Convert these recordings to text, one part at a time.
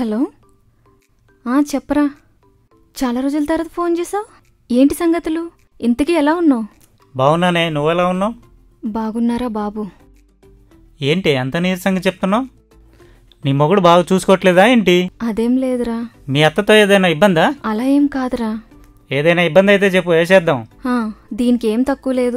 Hello ఆ, చెప్పరా చాలా రోజుల తర్వాత ఫోన్ చేసావు ఏంటి సంగతులు ఇంతకీ ఎలా ఉన్నావు బాగున్నానే నువ్వెలా ఉన్నావు బాగున్నారా బాబు ఏంటి అంత నీరసంగా చెప్తున్నావు నీ మొగుడు బాగా చూసుకోవట్లేదా ఏంటి అదేం లేదురా మీ అత్తతో ఏదైనా ఇబ్బందా అలా ఏం కాదురా ఏదైనా ఇబ్బంది అయితే చెప్పు వేసేద్దాం ఆ, దీనికి ఏం తక్కువ లేదు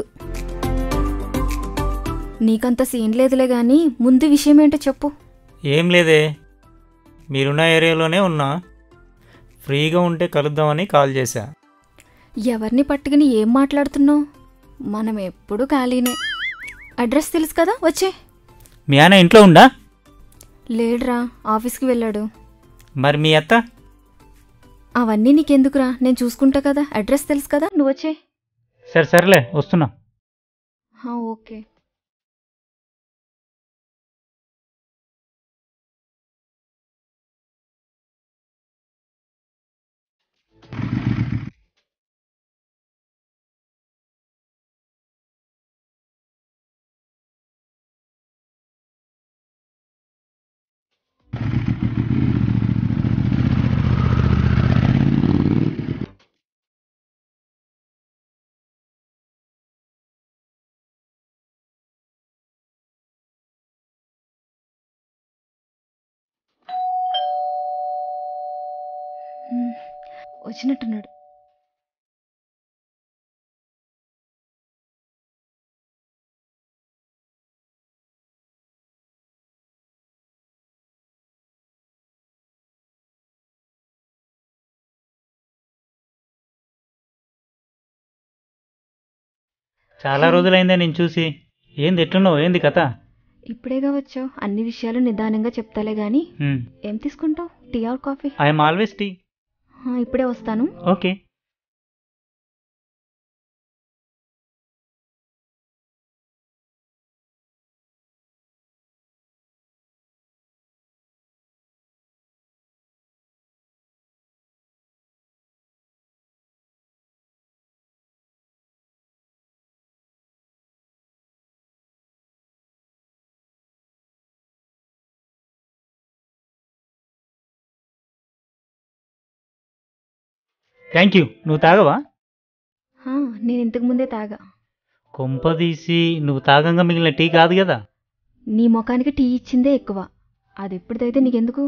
నీకంత సీన్ లేదులే గాని ముందు విషయం ఏంటో చెప్పు ఏం లేదే మీరున్న ఏరియాలోనే ఉన్నా ఫ్రీగా ఉంటే కలుద్దామని కాల్ చేశా ఎవరిని పట్టుకుని ఏం మాట్లాడుతున్నావు మనం ఎప్పుడు ఖాళీనే అడ్రస్ తెలుసు కదా వచ్చే మీ ఆయన ఇంట్లో ఉండా లేడురా ఆఫీస్కి వెళ్ళాడు మరి మీ అత్త అవన్నీ నీకెందుకురా నేను చూసుకుంటా కదా అడ్రస్ తెలుసు కదా నువ్వు వచ్చే సరే సరేలే వస్తున్నా ఓకే హ్మ్, వచ్చినట్టున్నాడు చాలా రోజులైందే నేను చూసి ఏంది ఎట్లున్నావు ఏంది కథ ఇప్పుడేగా వచ్చావు అన్ని విషయాలు నిదానంగా చెప్తాలే గాని ఏం తీసుకుంటావు tea or coffee I'm always tea ఆ, ఇప్పుడే వస్తాను ఓకే థ్యాంక్ యూ నువ్వు తాగవా ఆ, నేను ఇంతకు ముందే తాగా కొంపదీసి నువ్వు తాగంగా మిగిలిన టీ కాదు కదా నీ ముఖానికి టీ ఇచ్చిందే ఎక్కువ అది ఎప్పుడైతే నీకెందుకు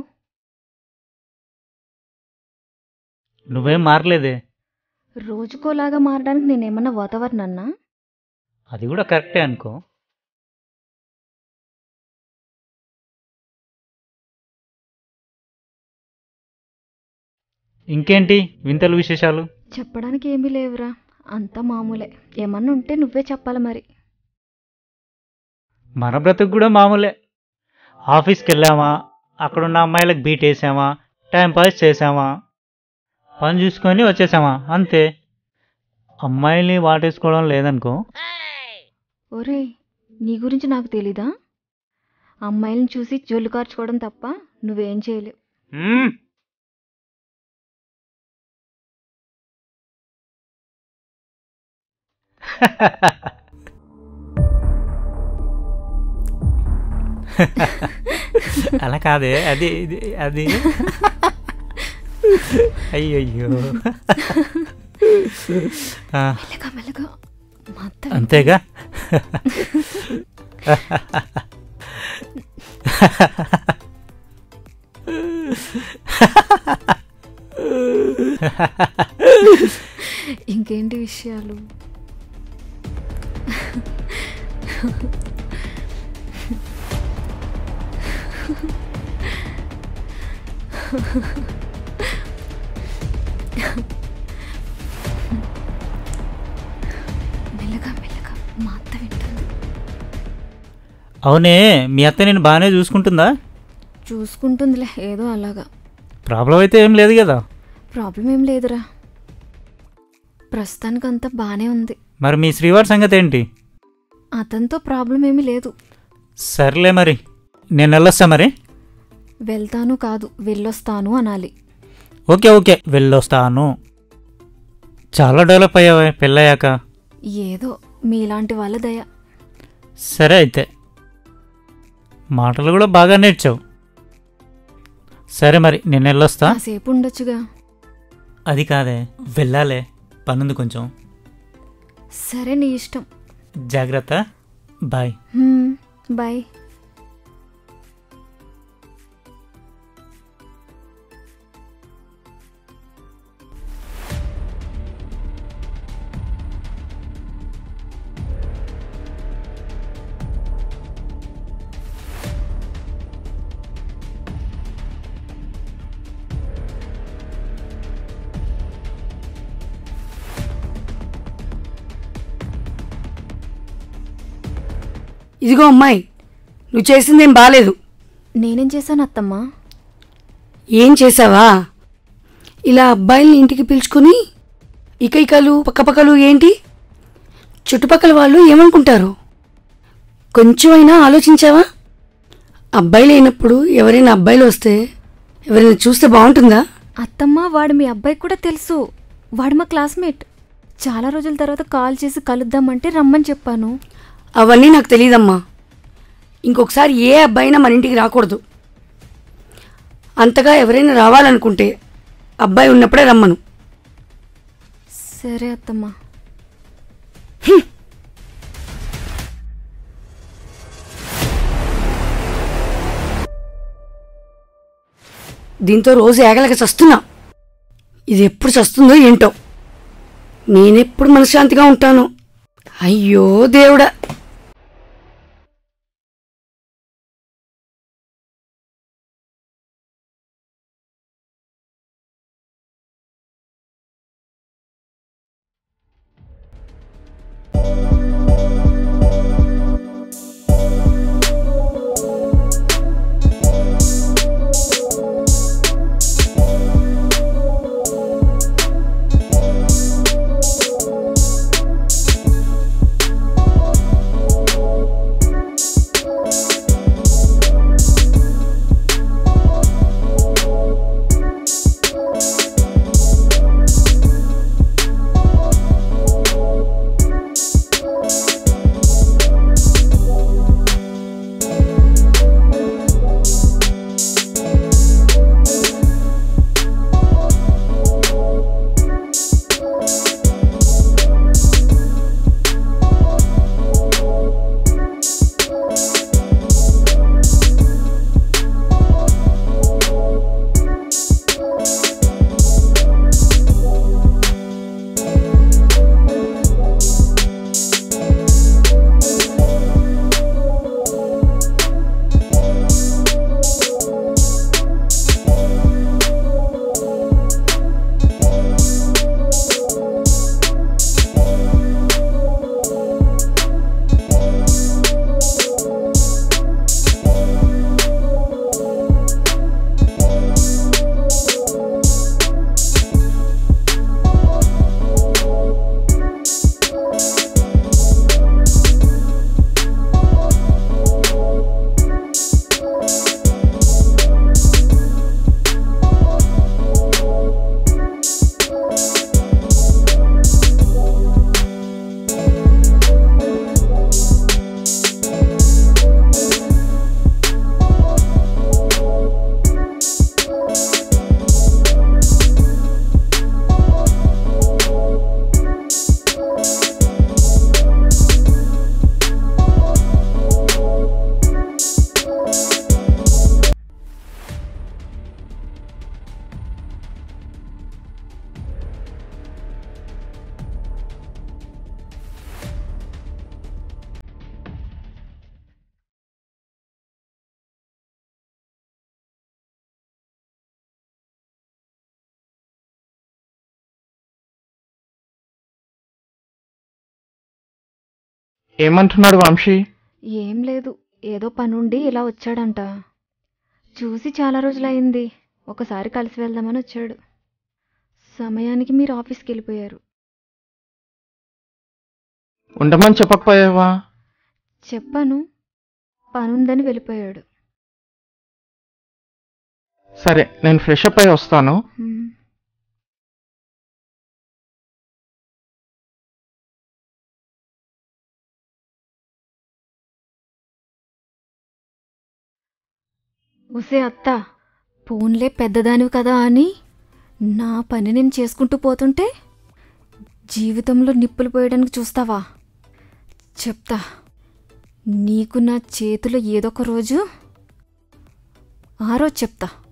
నువ్వేం మారలేదే రోజుకోలాగా మారడానికి నేనేమన్నా వాతావరణన్నా అది కూడా కరెక్టే అనుకో ఇంకేంటి వింతలు విశేషాలు చెప్పడానికి ఏమీ లేవురా అంతా మామూలే ఏమన్నా ఉంటే నువ్వే చెప్పాలి మరి మన బ్రతుకు కూడా మామూలే ఆఫీస్కి వెళ్ళామా అక్కడున్న అమ్మాయిలకు బీట్ వేసామా టైం పాస్ చేసామా పని చూసుకొని వచ్చేసామా అంతే అమ్మాయిల్ని వాటేసుకోవడం లేదనుకో ఒరే నీ గురించి నాకు తెలీదా అమ్మాయిలను చూసి జొల్లు కార్చుకోవడం తప్ప నువ్వేం చేయలేవు మ్మ్. అలా కాదే అది ఇది అది అయ్యయ్యో ఆ, మెల్లగా మెల్లగా మా అత్త అంతేగా ఇంకేంటి విషయాలు మెల్లగా మెల్లగా మా అత్త వింటుంది అవునే మీ అత్త నేను బాగానే చూసుకుంటుందా చూసుకుంటుందిలే ఏదో అలాగా ప్రాబ్లం అయితే ఏం లేదు కదా ప్రాబ్లం ఏం లేదురా ప్రస్తుతానికంతా బాగానే ఉంది మరి మీ శ్రీవారి సంగతి ఏంటి అతనితో ప్రాబ్లం ఏమీ లేదు సర్లే మరి నేను వెళ్ళొస్తా మరి వెళ్తాను కాదు వెళ్ళొస్తాను అనాలి ఓకే ఓకే వెళ్ళొస్తాను చాలా డెవలప్ అయ్యావే పెళ్ళయ్యాక ఏదో మీలాంటి వాళ్ళ దయ సరే అయితే మాటలు కూడా బాగా నేర్చావు సరే మరి నేను వెళ్ళొస్తా కాసేపు ఉండొచ్చుగా అది కాదే వెళ్ళాలే పనుంది కొంచెం సరే నీ ఇష్టం జాగ్రత్త బాయ్ హ్మ్, బాయ్ ఇదిగో అమ్మాయి నువ్వు చేసిందేం బాలేదు నేనేం చేశాను అత్తమ్మా ఏం చేసావా ఇలా అబ్బాయిల్ని ఇంటికి పిలుచుకుని ఇకైకలు పక్కపక్కలు ఏంటి చుట్టుపక్కల వాళ్ళు ఏమనుకుంటారు కొంచెమైనా ఆలోచించావా అబ్బాయి లేనప్పుడు ఎవరైనా అబ్బాయిలు వస్తే ఎవరైనా చూస్తే బాగుంటుందా అత్తమ్మ వాడు మీ అబ్బాయికి కూడా తెలుసు వాడు మా క్లాస్మేట్ చాలా రోజుల తర్వాత కాల్ చేసి కలుద్దామంటే రమ్మని చెప్పాను అవన్నీ నాకు తెలియదమ్మా ఇంకొకసారి ఏ అబ్బాయినా మన ఇంటికి రాకూడదు అంతగా ఎవరైనా రావాలనుకుంటే అబ్బాయి ఉన్నప్పుడే రమ్మను సరే అత్తమ్మ దీంతో రోజు ఏగలక చస్తున్నా ఇది ఎప్పుడు చస్తుందో ఏంటో నేనెప్పుడు మనశ్శాంతిగా ఉంటాను అయ్యో దేవుడా ఏమంటున్నాడు వంశీ ఏం లేదు ఏదో పనుండి ఇలా వచ్చాడంట చూసి చాలా రోజులైంది ఒకసారి కలిసి వెళ్దామని వచ్చాడు సమయానికి మీరు ఆఫీస్కి వెళ్ళిపోయారు ఉండమని చెప్పకపోయావా చెప్పాను పనుందని వెళ్ళిపోయాడు సరే నేను ఫ్రెష్ అప్ అయి వస్తాను హ్మ్. ఉసే అత్త పోన్లే పెద్దదానివి కదా అని నా పని నేను చేసుకుంటూ పోతుంటే జీవితంలో నిప్పులు పోయడానికి చూస్తావా చెప్తా నీకు నా చేతిలో ఏదొక రోజు ఆ రోజు చెప్తా